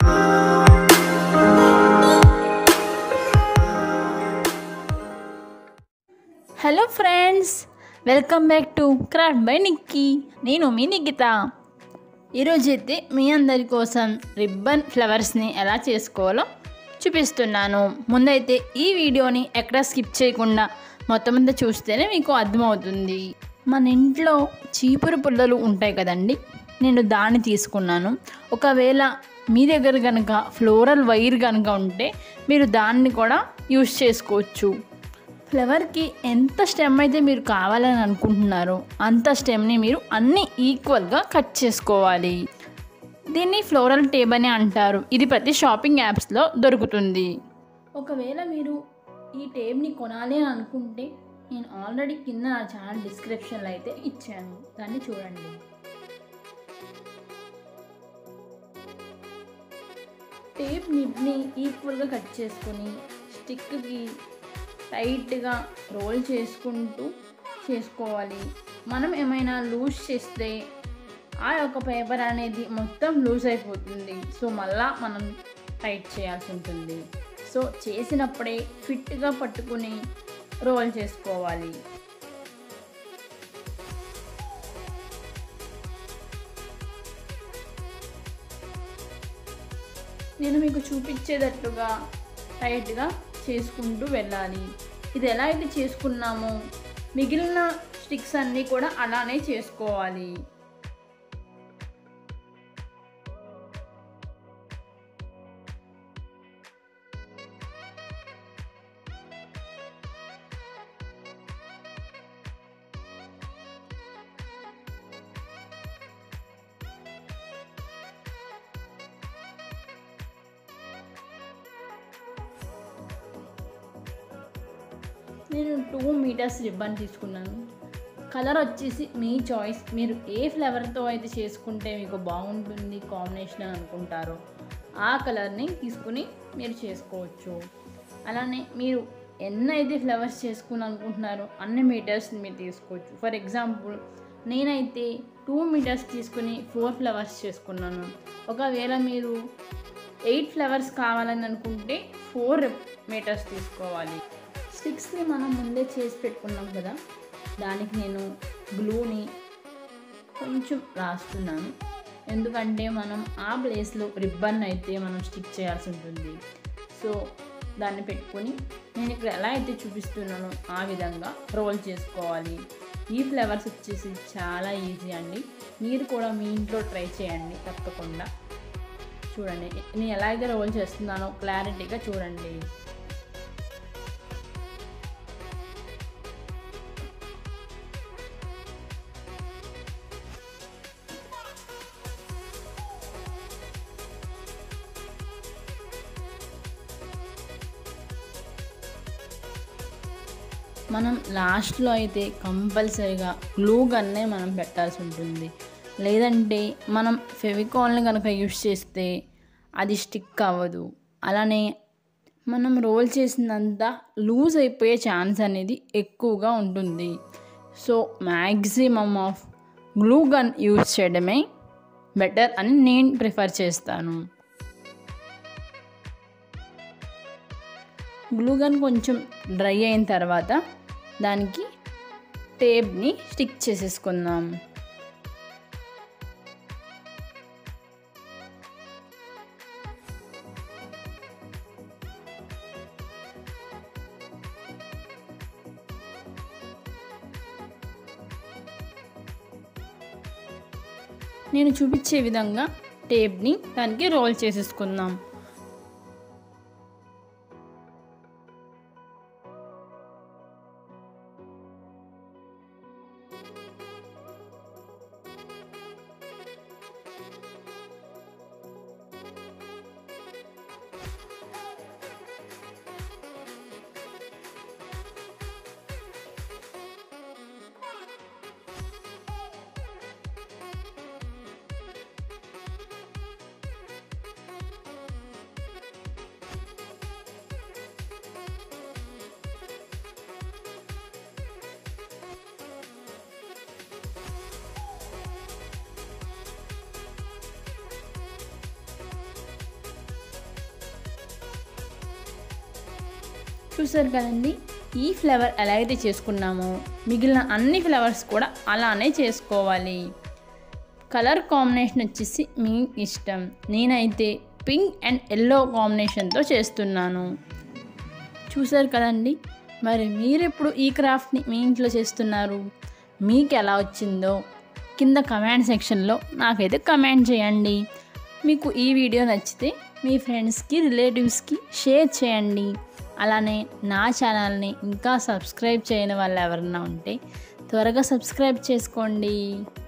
hello friends welcome back to craft by Nikki నేను మీ నిఖిత ఈరోజైతే మీ అందరి కోసం రిబ్బన్ ఫ్లవర్స్ని ఎలా చేసుకోవాలో చూపిస్తున్నాను ముందైతే ఈ వీడియోని ఎక్కడ స్కిప్ చేయకుండా మొత్తం అంతా చూస్తేనే మీకు అర్థమవుతుంది మన ఇంట్లో చీపురు పుల్లలు ఉంటాయి కదండి నేను దాన్ని తీసుకున్నాను ఒకవేళ మీ దగ్గర కనుక ఫ్లోరల్ వైర్ కనుక ఉంటే మీరు దాన్ని కూడా యూస్ చేసుకోవచ్చు ఫ్లవర్కి ఎంత స్టెమ్ అయితే మీరు కావాలని అనుకుంటున్నారో అంత స్టెమ్ని మీరు అన్ని ఈక్వల్గా కట్ చేసుకోవాలి దీన్ని ఫ్లోరల్ టేబ్ అని అంటారు ఇది ప్రతి షాపింగ్ యాప్స్లో దొరుకుతుంది ఒకవేళ మీరు ఈ టేబ్ని కొనాలి అని అనుకుంటే నేను ఆల్రెడీ కింద నా ఛానల్ డిస్క్రిప్షన్లో అయితే ఇచ్చాను దాన్ని చూడండి టేప్ నిబ్ని ఈక్వల్గా కట్ చేసుకొని స్టిక్కి టైట్గా రోల్ చేసుకుంటూ చేసుకోవాలి మనం ఏమైనా లూజ్ చేస్తే ఆ యొక్క పేపర్ అనేది మొత్తం లూజ్ అయిపోతుంది సో మళ్ళా మనం టైట్ చేయాల్సి ఉంటుంది సో చేసినప్పుడే ఫిట్గా పట్టుకుని రోల్ చేసుకోవాలి నేను మీకు చూపించేటట్టుగా టైట్గా చేసుకుంటూ వెళ్ళాలి ఇది ఎలా అయితే చేసుకున్నామో మిగిలిన స్టిక్స్ అన్నీ కూడా అలానే చేసుకోవాలి నేను టూ మీటర్స్ రిబ్బన్ తీసుకున్నాను కలర్ వచ్చేసి మీ చాయిస్ మీరు ఏ ఫ్లేవర్తో అయితే చేసుకుంటే మీకు బాగుంటుంది కాంబినేషన్ అని అనుకుంటారో ఆ కలర్ని తీసుకుని మీరు చేసుకోవచ్చు అలానే మీరు ఎన్నైతే ఫ్లవర్స్ చేసుకుని అనుకుంటున్నారో అన్ని మీటర్స్ మీరు తీసుకోవచ్చు ఫర్ ఎగ్జాంపుల్ నేనైతే టూ మీటర్స్ తీసుకుని ఫోర్ ఫ్లవర్స్ చేసుకున్నాను ఒకవేళ మీరు ఎయిట్ ఫ్లవర్స్ కావాలని అనుకుంటే ఫోర్ మీటర్స్ తీసుకోవాలి స్టిక్స్ని మనం ముందే చేసి పెట్టుకున్నాం కదా దానికి నేను గ్లూని కొంచెం రాస్తున్నాను ఎందుకంటే మనం ఆ ప్లేస్లో రిబ్బన్ అయితే మనం స్టిక్ చేయాల్సి ఉంటుంది సో దాన్ని పెట్టుకొని నేను ఇక్కడ ఎలా అయితే చూపిస్తున్నానో ఆ విధంగా రోల్ చేసుకోవాలి ఈ ఫ్లేవర్స్ వచ్చేసి చాలా ఈజీ అండి మీరు కూడా మీ ఇంట్లో ట్రై చేయండి తప్పకుండా చూడండి నేను ఎలా అయితే రోల్ చేస్తున్నానో క్లారిటీగా చూడండి మనం లాస్ట్లో అయితే కంపల్సరీగా గ్లూ గన్నే మనం పెట్టాల్సి ఉంటుంది లేదంటే మనం ఫెవికాల్ని కనుక యూస్ చేస్తే అది స్టిక్ అవ్వదు అలానే మనం రోల్ చేసినంత లూజ్ అయిపోయే ఛాన్స్ అనేది ఎక్కువగా ఉంటుంది so maximum of glue gun use చేయడమే బెటర్ అని నేను ప్రిఫర్ చేస్తాను గ్లూ గన్ కొంచెం డ్రై అయిన తర్వాత దానికి టేప్ని స్టిక్ చేసేసుకుందాం నేను చూపించే విధంగా టేప్ని దానికి రోల్ చేసేసుకుందాం చూసారు కదండి ఈ ఫ్లేవర్ ఎలా అయితే చేసుకున్నామో మిగిలిన అన్ని ఫ్లేవర్స్ కూడా అలానే చేసుకోవాలి కలర్ కాంబినేషన్ వచ్చేసి మీ ఇష్టం నేనైతే పింక్ అండ్ ఎల్లో కాంబినేషన్తో చేస్తున్నాను చూసారు కదండి మరి మీరెప్పుడు ఈ క్రాఫ్ట్ని మీ ఇంట్లో చేస్తున్నారు మీకు ఎలా వచ్చిందో కింద కమెంట్ సెక్షన్లో నాకైతే కమెంట్ చేయండి మీకు ఈ వీడియో నచ్చితే మీ ఫ్రెండ్స్కి రిలేటివ్స్కి షేర్ చేయండి అలానే నా ఛానల్ని ఇంకా సబ్స్క్రైబ్ చేయని వాళ్ళు ఎవరన్నా ఉంటే త్వరగా సబ్స్క్రైబ్ చేసుకోండి